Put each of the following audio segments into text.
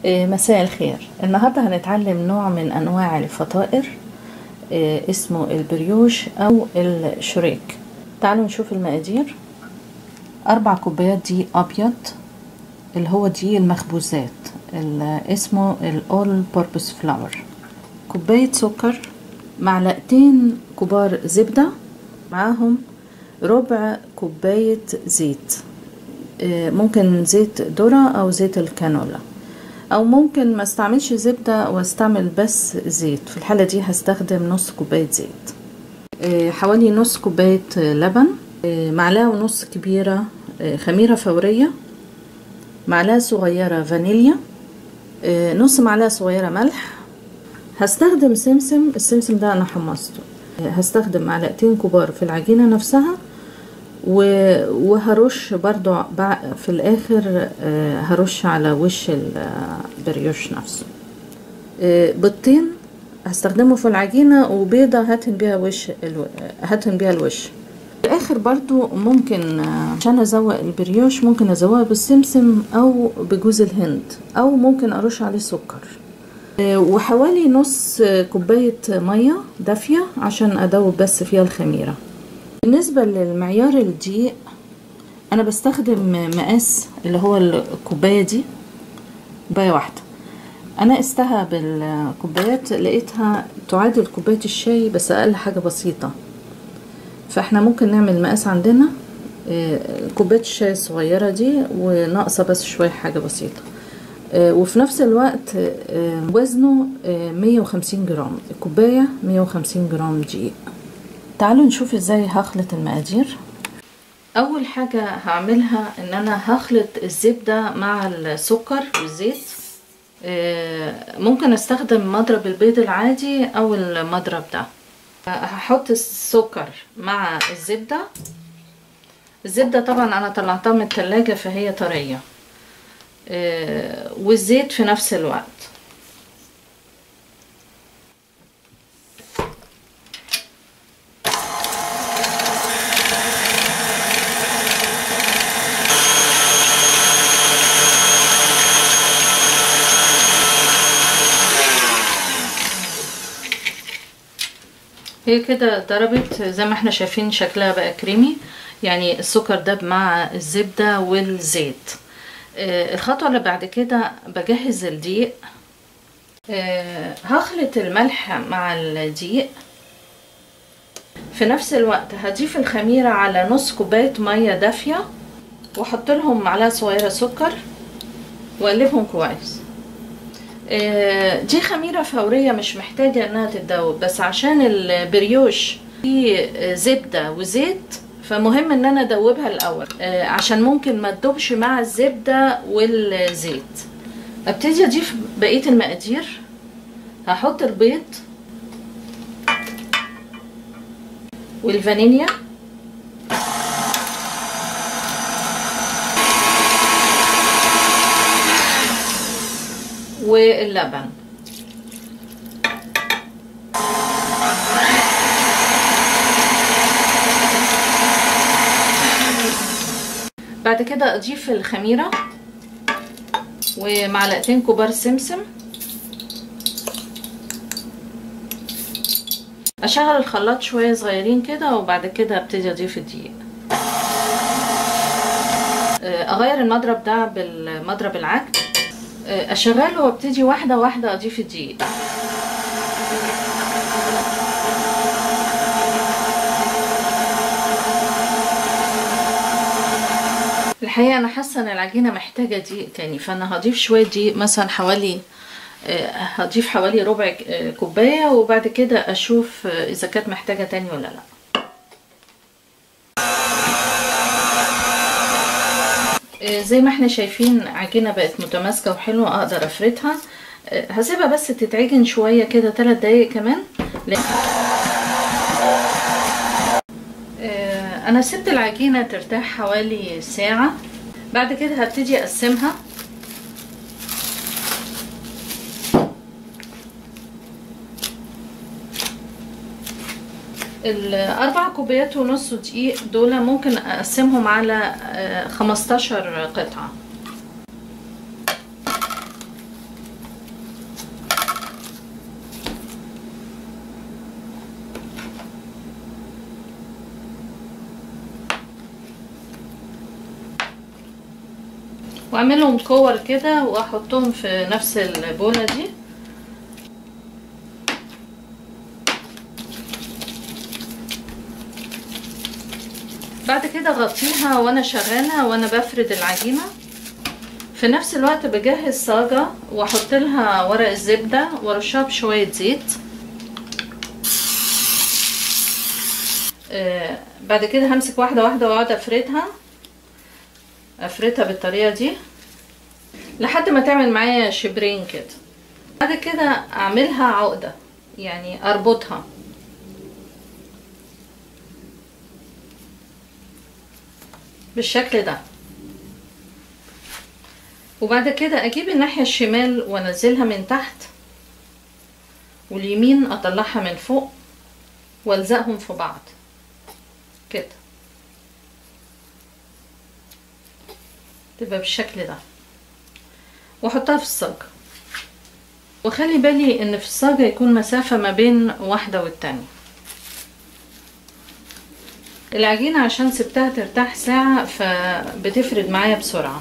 آه، مساء الخير النهاردة هنتعلم نوع من أنواع الفطائر آه، اسمه البريوش أو الشريك تعالوا نشوف المقادير أربع كوبايات دي أبيض اللي هو دي المخبوزات اللي اسمه الأول بوربس فلاور كوباية سكر معلقتين كبار زبدة معاهم ربع كوباية زيت آه، ممكن زيت ذرة أو زيت الكانولا او ممكن ما استعملش زبدة واستعمل بس زيت في الحالة دي هستخدم نص كوباية زيت آه، حوالي نص كوباية لبن آه، معلقة ونص كبيرة آه، خميرة فورية معلقة صغيرة فانيليا آه، نص معلقة صغيرة ملح هستخدم سمسم السمسم ده انا حمصته آه، هستخدم معلقتين كبار في العجينة نفسها و- وهرش برضو بع- في الاخر آه، هرش على وش البريوش نفسه آه، بيضتين هستخدمه في العجينة وبيضة هدهن بيها وش الو... هدهن بيها الوش في الاخر برضو ممكن آه، عشان ازوق البريوش ممكن ازوقه بالسمسم او بجوز الهند او ممكن ارش عليه سكر آه، وحوالي نص آه، كوباية مية دافية عشان ادوب بس فيها الخميرة بالنسبة للمعيار الدقيق أنا بستخدم مقاس اللي هو الكوباية دي كوباية واحدة أنا قستها بالكوبايات لقيتها تعادل كوباية الشاي بس أقل حاجة بسيطة فاحنا ممكن نعمل مقاس عندنا آه، كوباية الشاي الصغيرة دي وناقصة بس شوية حاجة بسيطة آه، وفي نفس الوقت آه، وزنه آه، 150 جرام الكوباية 150 جرام دقيق تعالوا نشوف ازاي هخلط المقادير اول حاجة هعملها ان انا هخلط الزبدة مع السكر والزيت آه، ممكن استخدم مضرب البيض العادي او المضرب ده هحط السكر مع الزبدة الزبدة طبعا انا طلعتها من التلاجة فهي طرية آه، والزيت في نفس الوقت هي كده ضربت زي ما احنا شايفين شكلها بقى كريمي يعني السكر داب مع الزبدة والزيت آه، الخطوة اللي بعد كده بجهز الدقيق آه، هخلط الملح مع الدقيق في نفس الوقت هضيف الخميرة على نص كوباية مية دافية واحط لهم معلقة صغيرة سكر واقلبهم كويس آه، دي خميرة فورية مش محتاجة انها تتذوب بس عشان البريوش فيه زبدة وزيت فمهم ان انا ادوبها الاول آه، عشان ممكن ما تدوبش مع الزبدة والزيت ابتدي اضيف بقية المقادير هحط البيض والفانيليا واللبن بعد كده اضيف الخميرة ومعلقتين كبار سمسم اشغل الخلاط شوية صغيرين كده وبعد كده ابتدي اضيف الدقيق اغير المضرب ده بالمضرب العجن اشغله وابتدي واحده واحده اضيف الدقيق الحقيقه انا حاسه ان العجينه محتاجه دقيق تاني فانا هضيف شويه دقيق مثلا حوالي آه، هضيف حوالي ربع آه، كوبايه وبعد كده اشوف آه، اذا كانت محتاجه تاني ولا لا آه، زي ما احنا شايفين عجينة بقت متماسكة وحلوة اقدر افردها آه، هسيبها بس تتعجن شوية كده ثلاث دقايق كمان ل- آه، انا سبت العجينة ترتاح حوالي ساعة بعد كده هبتدي اقسمها الأربع كوبايات ونص دقيق دول ممكن أقسمهم على آه، 15 قطعة واعملهم كور كده واحطهم في نفس البولة دي بعد كده غطيها وانا شغالة وانا بفرد العجينة في نفس الوقت بجهز صاجة واحط لها ورق الزبدة وارشها بشوية زيت آه بعد كده همسك واحدة واحدة واقعد افردها افردها بالطريقة دي لحد ما تعمل معايا شبرين كده بعد كده اعملها عقدة يعني اربطها بالشكل ده وبعد كده اجيب الناحية الشمال وانزلها من تحت واليمين اطلعها من فوق والزقهم في بعض كده تبقى بالشكل ده واحطها في الصاجة وخلي بالي ان في الصاجة يكون مسافة ما بين واحدة والتانية العجينة عشان سبتها ترتاح ساعة فبتفرد معايا بسرعة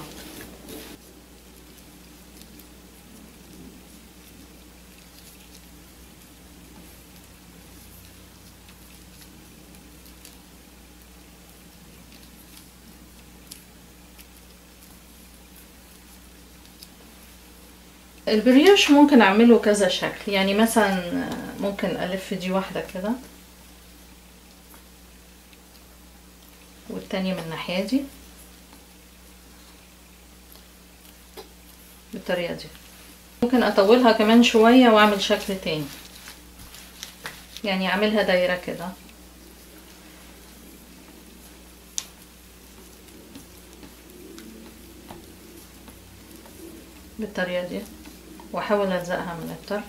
البريوش ممكن اعمله كذا شكل يعني مثلا ممكن الف دي واحدة كده والتانية من الناحية دي بالطريقة دي ممكن اطولها كمان شوية واعمل شكل تاني يعني اعملها دايرة كده بالطريقة دي واحاول الزقها من الطرف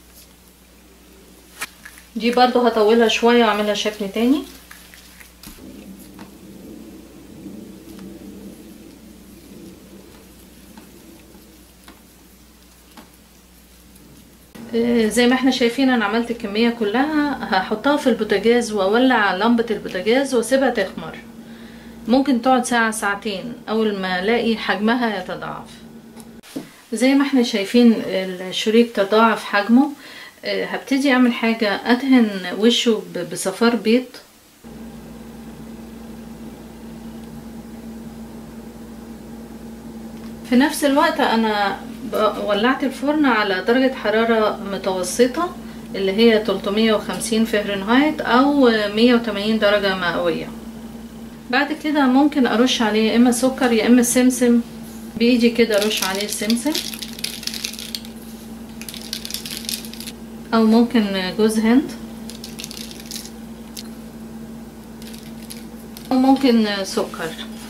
دي برضو هطولها شوية واعملها شكل تاني زي ما احنا شايفين انا عملت الكمية كلها هحطها في البوتاجاز واولع لمبة البوتاجاز واسيبها تخمر ممكن تقعد ساعة ساعتين اول ما الاقي حجمها يتضاعف زي ما احنا شايفين الشريك تضاعف حجمه هبتدي اعمل حاجة ادهن وشه بصفار بيض في نفس الوقت انا ولعت الفرن على درجة حرارة متوسطة اللي هي 350 فهرنهايت او 180 درجة مئوية بعد كده ممكن ارش عليه يا اما سكر يا اما سمسم بايدي كده ارش عليه السمسم او ممكن جوز هند او ممكن سكر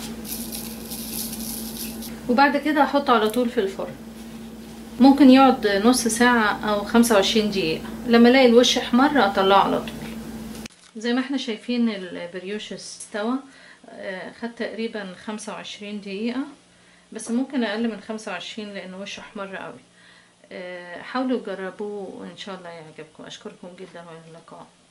وبعد كده احطه على طول في الفرن ممكن يقعد نص ساعة او خمسة وعشرين دقيقة لما الاقي الوش احمر اطلعه على طول زي ما احنا شايفين البريوش استوى خد تقريبا خمسة وعشرين دقيقة بس ممكن اقل من خمسة وعشرين لان وشه احمر قوي حاولوا تجربوه وان شاء الله يعجبكم اشكركم جدا والى اللقاء